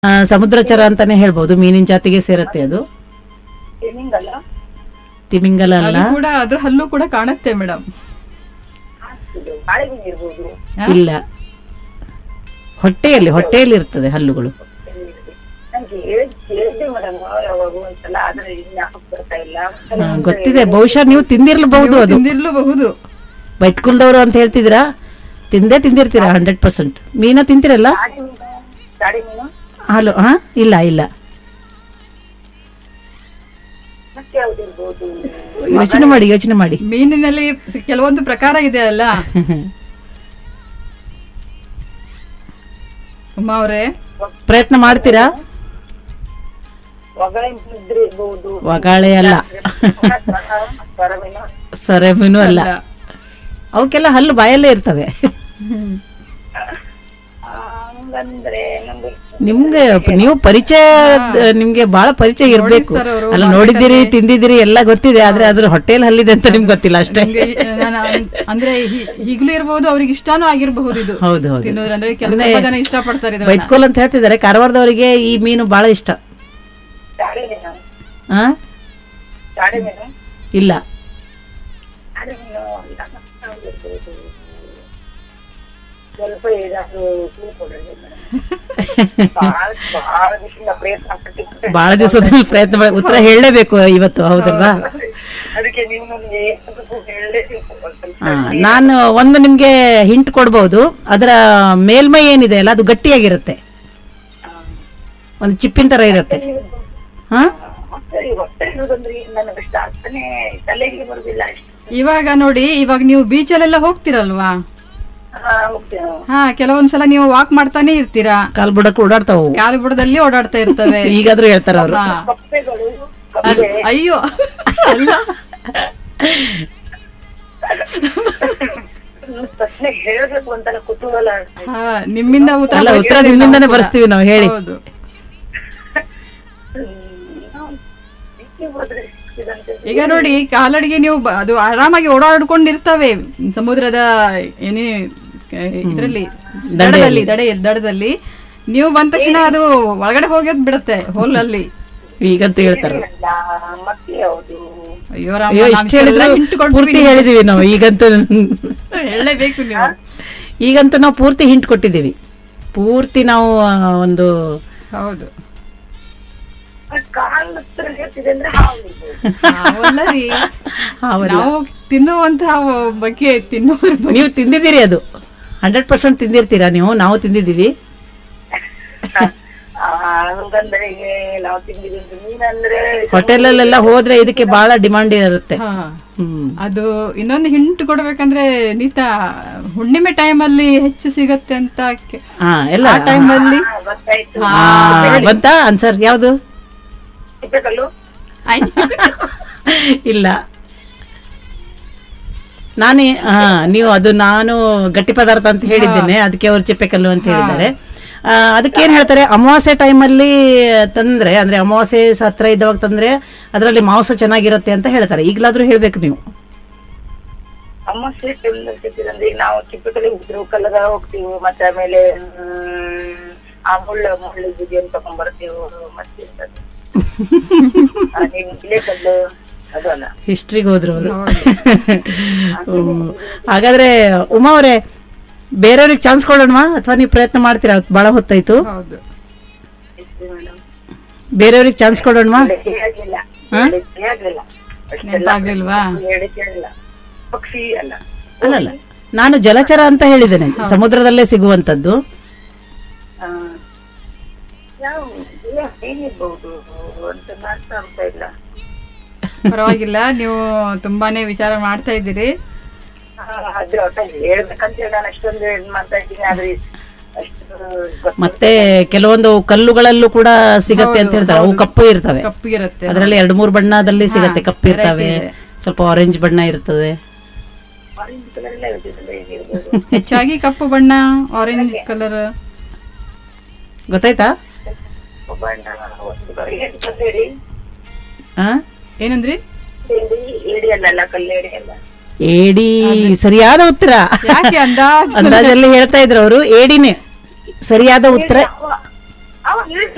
ಆ, ಸಮುದ್ರಚರ ಅಂತಾನೆ ಹೇಳ್ಬೋದು ಮೀನಿನ ಜಾತಿಗೆ ಸೇರತ್ತೆ ಅದು ತಿಮಿಂಗಲ ತಿಮಿಂಗಲ ಅಲ್ಲ ಅದು ಕೂಡ ಅದ್ರ ಹಲ್ಲು ಕೂಡ ಕಾಣುತ್ತೆ ಮೇಡಮ್ ಇದು ಬಾಳೆ ಮೀನು ಇರ್ಬೋದು ಇಲ್ಲ ಹೊಟ್ಟೆಯಲ್ಲಿ ಹೊಟ್ಟೆಯಲ್ಲಿ ಇರ್ತದೆ ಹಲ್ಲುಗಳು ನಂಗೆ ಹೇಳ್- ಕೇಳಿದ್ದೆ ಮೇಡಮ್ ಯಾವಾಗ ಒಂದ್ಸಲ ಆದ್ರೆ ಜ್ಞಾಪಕ ಬರ್ತಾ ಇಲ್ಲ ಹಾ, ಗೊತ್ತಿದೆ ಬಹುಶಃ ನೀವು ತಿಂದಿರ್ಲಬಹುದು ಅದು ತಿಂದಿರ್ಲಬಹುದು ಬೈತ್ಕುಲ್ದವರು ಅಂತ ಹೇಳ್ತಿದ್ದೀರಾ ತಿಂದೇ ತಿಂದಿರ್ತೀರಾ ಹಂಡ್ರೆಡ್ ಪರ್ಸೆಂಟ್ ಮೀನ ತಿಂತಿರಲ್ಲ ಗಾಡಿ ಮೀನು ಗಾಡಿ ಮೀನು ಹಾಲು ಹಾ ಇಲ್ಲ ಇಲ್ಲ ಮತ್ತೆ ಯಾವ್ದು ಇರ್ಬೋದು ಯೋಚನೆ ಮಾಡಿ ಯೋಚನೆ ಮಾಡಿ ಮೀನಿನಲ್ಲಿ ಕೆಲವೊಂದು ಪ್ರಕಾರ ಇದೆ ಅಲ್ಲ ಉಮಾ ಅವರೇ ಪ್ರಯತ್ನ ಮಾಡ್ತೀರಾ ಒಗಳೆ ಮೀನು ಇದ್ರೆ ಇರ್ಬೋದು ವಗಾಳೆ ಅಲ್ಲ ಸ್ವರ ಮೀನು ಸೊರೆ ಮೀನು ಅಲ್ಲ ಅವಕ್ಕೆಲ್ಲ ಹಲ್ಲು ಬಾಯಲ್ಲೇ ಇರ್ತವೆ ಆ, ಹಂಗಂದ್ರೆ ನಮ್ಗೆ ನಿಮ್ಗೆ ನಿಮ್ಗೆ ನೀವು ಪರಿಚಯ ನಿಮ್ಗೆ ಬಹಳ ಪರಿಚಯ ಇರ್ಬೇಕು ನೋಡಿರ್ತಾರೆ ಅವ್ರು ಅಲ್ಲ ನೋಡಿದ್ದೀರಿ ತಿಂದಿದ್ದೀರಿ ಎಲ್ಲ ಗೊತ್ತಿದೆ ಆದ್ರೆ ಅದ್ರ ಹೊಟ್ಟೆಲ್ ಹಲ್ಲಿದೆ ಅಂತ ನಿಮ್ಗೆ ಗೊತ್ತಿಲ್ಲ ಅಷ್ಟೇ ನಿಮ್ಗೆ ಈ- ನಾನು ಅನ್- ಅಂದ್ರೆ ಹಿ- ಈಗ್ಲೂ ಇರ್ಬೋದು ಅವ್ರಿಗೆ ಇಷ್ಟಾನೂ ಆಗಿರಬಹುದು ಇದು ಹೌದು ಹೌದು ತಿನ್ನೋರು ಅಂದ್ರೆ ಕೆಲವು ಜನ ಇಷ್ಟಪಡ್ತಾರೆ ಇದನ್ನ ಬೈತ್ಕೋಲ್ ಅಂತ ಹೇಳ್ತಿದ್ದಾರೆ ಕಾರವಾರದವರಿಗೆ ಈ ಮೀನು ಬಹಳ ಇಷ್ಟ ಚಾಡೆ ಮೀನು ಆ ಚಾಡೆ ಮೀನು ಇಲ್ಲ ಚಾಡೆ ಮೀನು ಇಲ್ಲ ಯಾವ್ದು ಇರ್ಬೋದು? ಸ್ವಲ್ಪ ಏನಾದ್ರು clue ಕೊಡ್ರಿ madam. ಬಹಳ ಬಹಳ ದಿವಸದಿಂದ ಪ್ರಯತ್ನ ಪಟ್ಟಿದ್ದೆ ಬಹಳ ದಿವಸದಲ್ಲಿ ಪ್ರಯತ್ನ ಮಾಡಿ ಉತ್ತರ ಹೇಳಲೇಬೇಕು ಇವತ್ತು ಹೌದಲ್ವಾ ಅದಕ್ಕೆ ನೀವು ನನಗೆ ಏನಾದ್ರು ಹೇಳಲೇಬೇಕು ಒಂದ್ ಸ್ವಲ್ಪ ಆ, ನಾನು ಒಂದು ನಿಮ್ಗೆ ಹಿಂಟ್ ಕೊಡ್ಬೋದು ಅದರ ಮೇಲ್ಮೈ ಏನಿದೆ ಅಲ್ಲ ಅದು ಗಟ್ಟಿಯಾಗಿರುತ್ತೆ ಒಂದು ಚಿಪ್ಪಿನ ತರ ಇರುತ್ತೆ ಹಾ ಮತ್ತೆ ಈ ಹೊಟ್ಟೆ ಇರೋದಂದ್ರೆ ನನಗೆ ಅಷ್ಟು ಅರ್ಥನೇ ತಲೆಗೆ ಬರುದಿಲ್ಲ ಅಷ್ಟು ಇವಾಗ ನೋಡಿ ಇವಾಗ ನೀವು ಬೀಚಲ್ಲೆಲ್ಲ ಹೋಗ್ತಿರಲ್ವಾ ಹಾ ಹೋಗ್ತೇನೆ ಹಾ ಕೆಲವೊಂದ್ಸಲ ನೀವು ವಾಕ್ ಮಾಡ್ತಾನೆ ಇರ್ತೀರಾ ಕಾಲ್ ಬುಡಕ್ಕೆ ಓಡಾಡ್ತಾವು ಕಾಲು ಬುಡದಲ್ಲಿ ಓಡಾಡ್ತಾ ಇರ್ತವೆ ಈಗಾದ್ರೂ ಹೇಳ್ತಾರ ಅವರು ಹಾ. ಕಪ್ಪೆಗಳು ಅಲ್- ಅಯ್ಯೋ ಅಲ್ಲ ಕಪ್ಪೆ ಪ್ರಶ್ನೆ ಹೇಳಬೇಕು ಅಂತ ಕುತೂಹಲ ಆಗ್ತದೆ. ಹಾ, ನಿಮ್ಮಿಂದ ಉತ್ತರ ಅಲ್ಲ ಉತ್ತರ ಬಯಸಿದ್ರೆ ನಿಮ್ಮಿಂದಾನೇ ನಾವು ಕೂಡ. ಬರ್ಸ್ತೀವಿ ನಾವು ಹೇಳಿ ಹೌದು ಹ್ಮ್. ಇದಕ್ಕೆ ಹೋದ್ರೆ ಸಿಕ್ಕಿದಂತೆ ಈಗ ನೋಡಿ ಕಾಲಡಿಗೆ ನೀವು ಬ- ಅದು ಆರಾಮಾಗಿ ಓಡಾಡ್ಕೊಂಡಿರ್ತವೆ ಸಮುದ್ರದ ಏನೇ ಇದರಲ್ಲಿ ದಡದಲ್ಲಿ ದಡ ದಡದಲ್ಲಿ ನೀವು ಬಂದ ತಕ್ಷಣ ಅದು ಒಳಗಡೆ ಹೋಗೋದ್ ಬಿಡುತ್ತೆ ಹೋಲಲ್ಲಿ ಈಗಂತ ಹೇಳ್ತಾರ ಇಲ್ಲ, ಮತ್ತೆ ಯಾವುದು ಅಯ್ಯೋ ರಾಮ ಅಯ್ಯೋ ನಾವ್ ಇಷ್ಟ ಇಷ್ಟೆಲ್ಲ ಹೇಳಿದ್ರು hint ಕೊಟ್ವಿ ಪೂರ್ತಿ ನಿಮ್ಗೆ. ಹೇಳಿದೀವಿ ನಾವು ಈಗಂತೂ ಹೇಳಲೇಬೇಕು ನೀವು ಈಗಂತೂ ನಾವು ಪೂರ್ತಿ ಹಿಂಟ್ ಕೊಟ್ಟಿದ್ದೀವಿ ಪೂರ್ತಿ ನಾವು ಆ, ಒಂದು ಹೌದು ಕಾಲ್ ಹತ್ರ ಹೇಳ್ತಿದೆ ಅಂದ್ರೆ ಹಾವು ಇರ್ಬೋದು. ನಾವಲ್ಲ ರೀ ಹಾವಲ್ಲ. ನಾವು ತಿನ್ನುವಂತಹ ಬಗ್ಗೆ ತಿನ್ನುವರ ಬಗ್ಗೆ ನೀವು ತಿಂದಿದ್ದೀರಿ ಅದು ಹಂಡ್ರೆಡ್ ಪರ್ಸೆಂಟ್ ತಿಂದಿರ್ತೀರಾ ನೀವು ನಾವು ತಿಂದಿದ್ದೀವಿ ಆ, ಹಂಗಂದ್ರೆ ಈಗ ನಾವು ತಿಂದಿದ್ದೀವಿ ಅಂದ್ರೆ ಮೀನಂದ್ರೆ ಹೋಟೆಲಲ್ಲೆಲ್ಲ ಹೋದ್ರೆ ಇದಕ್ಕೆ ಬಹಳ ಡಿಮಾಂಡ್ ಇರುತ್ತೆ ಹಾ ಹ್ಮ್ ಅದು ಇನ್ನೊಂದು ಹಿಂಟ್ ಕೊಡ್ಬೇಕಂದ್ರೆ ನೀತಾ ಹುಣ್ಣಿಮೆ ಟೈಮಲ್ಲಿ ಹೆಚ್ಚು ಸಿಗತ್ತೆ ಅಂತ ಕೆ- ಹಾ ಎಲ್ಲ ಆ ಟೈಮಲ್ಲಿ ಹಾ, ಗೊತ್ತಾಯ್ತು ಆ, ಬಂತಾ ಆನ್ಸರ್ ಯಾವುದು ತಿಪ್ಪೆಕಲ್ಲು ಇಲ್ಲ ನಾನೇ ಹಾ ನೀವು ಅದು ನಾನು ಗಟ್ಟಿ ಪದಾರ್ಥ ಅಂತ ಹೇಳಿದ್ದೇನೆ ಅದಕ್ಕೆ ಅವ್ರು ಚಿಪ್ಪೆಕಲ್ಲು ಅಂತ ಹೇಳಿದ್ದಾರೆ ಆ, ಅದಕ್ಕೇನ್ ಹೇಳ್ತಾರೆ ಅಮಾವಾಸ್ಯೆ ಟೈಮಲ್ಲಿ ತಂದ್ರೆ ಅಂದ್ರೆ ಅಮಾವಾಸ್ಯೆ ಹತ್ರ ಇದ್ದವಾಗ ತಂದ್ರೆ ಅದರಲ್ಲಿ ಮಾಂಸ ಚೆನ್ನಾಗಿರುತ್ತೆ ಅಂತ ಹೇಳ್ತಾರೆ ಈಗಲಾದ್ರೂ ಹೇಳ್ಬೇಕು ನೀವು ಅಮ್ಮ ಸ್ವೀಟ್ ಅಂದ್ರೆ ಈಗ ನಾವು ಚಿಕ್ಕದಲ್ಲಿ ಉದ್ರು ಕಲ್ಲದ ಹೋಗ್ತೀವಿ ಮತ್ತೆ ಆಮೇಲೆ ಹ್ಮ್, ಆ ಮುಳ್ಳು ಮುಳ್ಳು ಬೀಜವನ್ನು ತಕೊಂಡ್ ಬರ್ತೀವಿ ಮತ್ತೆ ಎಂತದು? ಆ, ನೀವು ಇಲೆಕಲ್ಲು ಅದು ಅಲ್ಲ ಹಿಸ್ಟ್ರಿಗೆ ಹೋದ್ರು ಅವರು ಹಾಗಾದ್ರೆ ಉಮಾ ಅವರೇ ಬೇರೆಯವ್ರಿಗೆ ಚಾನ್ಸ್ ಕೊಡೋಣವಾ ಅಥವಾ ನೀವು ಪ್ರಯತ್ನ ಮಾಡ್ತೀರಾ ಬಹಳ ಹೊತ್ತಾಯ್ತು ಹೌದು ಮೇಡಮ್ ಬೇರೆಯವ್ರಿಗೆ ಚಾನ್ಸ್ ಕೊಡೋಣವಾ ಹೇಳಿಕೆ ಆಗ್ಲಿಲ್ಲ ಹೇಳಿಕೆ ಆಗ್ಲಿಲ್ಲ ಅಷ್ಟೆಲ್ಲ ನೆನಪಾಗ್ಲಿಲ್ವಾ ಹೇಳಿಕೆ ಆಗಿಲ್ಲ ಪಕ್ಷಿ ಅಲ್ಲ ಅಲ್ಲಲ್ಲ ನಾನು ಜಲಚರ ಅಂತ ಹೇಳಿದ್ದೇನೆ ಸಮುದ್ರದಲ್ಲೇ ಸಿಗುವಂತದ್ದು ಆ, ಯಾವ ಯಾವ- ಏನಿರ್ಬಹುದು ಅಂತ ಅರ್ಥ ಆಗ್ತಾ ಇಲ್ಲ ಪರವಾಗಿಲ್ಲ ನೀವು ತುಂಬಾನೇ ವಿಚಾರ ಮಾಡ್ತಾ ಇದ್ದೀರಿ ಆ, ಅದ್ರ ಒಟ್ಟ ಹೇಳ್ಬೇಕಂತ ಹೇಳಿ ನಾನು ಅಷ್ಟೊಂದು ಇದ್ ಮಾಡ್ತಾ ಇದ್ದೀನಿ ಆದ್ರೆ ಅಷ್ಟು ಗೊತ್ತ- ಮತ್ತೆ ಕೆಲವೊಂದು ಕಲ್ಲುಗಳಲ್ಲೂ ಕೂಡ ಸಿಗತ್ತೆ ಅಂತ ಹೇಳ್ತಾರೆ ಅವು ಕಪ್ಪು ಇರ್ತವೆ ಕಪ್ಪಿಗಿರುತ್ತೆ ಅದರಲ್ಲಿ ಎರಡು ಮೂರು ಬಣ್ಣದಲ್ಲಿ ಸಿಗತ್ತೆ ಕಪ್ಪು ಇರ್ತವೆ ಸ್ವಲ್ಪ ಆರೆಂಜ್ ಬಣ್ಣ ಇರ್ತದೆ ಆರೆಂಜ್ ಕಲರ್ ಎಲ್ಲ ಇರ್ತಿದ್ರೆ ಏನಿರ್ಬೋದು ಹೆಚ್ಚಾಗಿ ಕಪ್ಪು ಬಣ್ಣ ಆರೆಂಜ್ ಕಲರ್ ಗೊತ್ತಾಯ್ತಾ ಬಣ್ಣ ಒಂದು ಕಡೆ ಏನ್ ಕಲ್ಲೇಡಿ ಆ ಏನಂದ್ರಿ ಏಡಿ ಏಡಿ ಅಲ್ಲಲ್ಲ ಕಲ್ಲೇಡಿ ಅಲ್ಲ ಏಡಿ ಸರಿಯಾದ ಉತ್ತರ ಯಾಕೆ ಅಂದಾಜ್ ಅಂದಾಜಲ್ಲಿ ಹೇಳ್ತಾ ಇದ್ರು ಅವರು ಏಡಿನೇ ಸರಿಯಾದ ಉತ್ತರ ಅವ- ಅವ ಹೇಳ್ತಿದ್ದ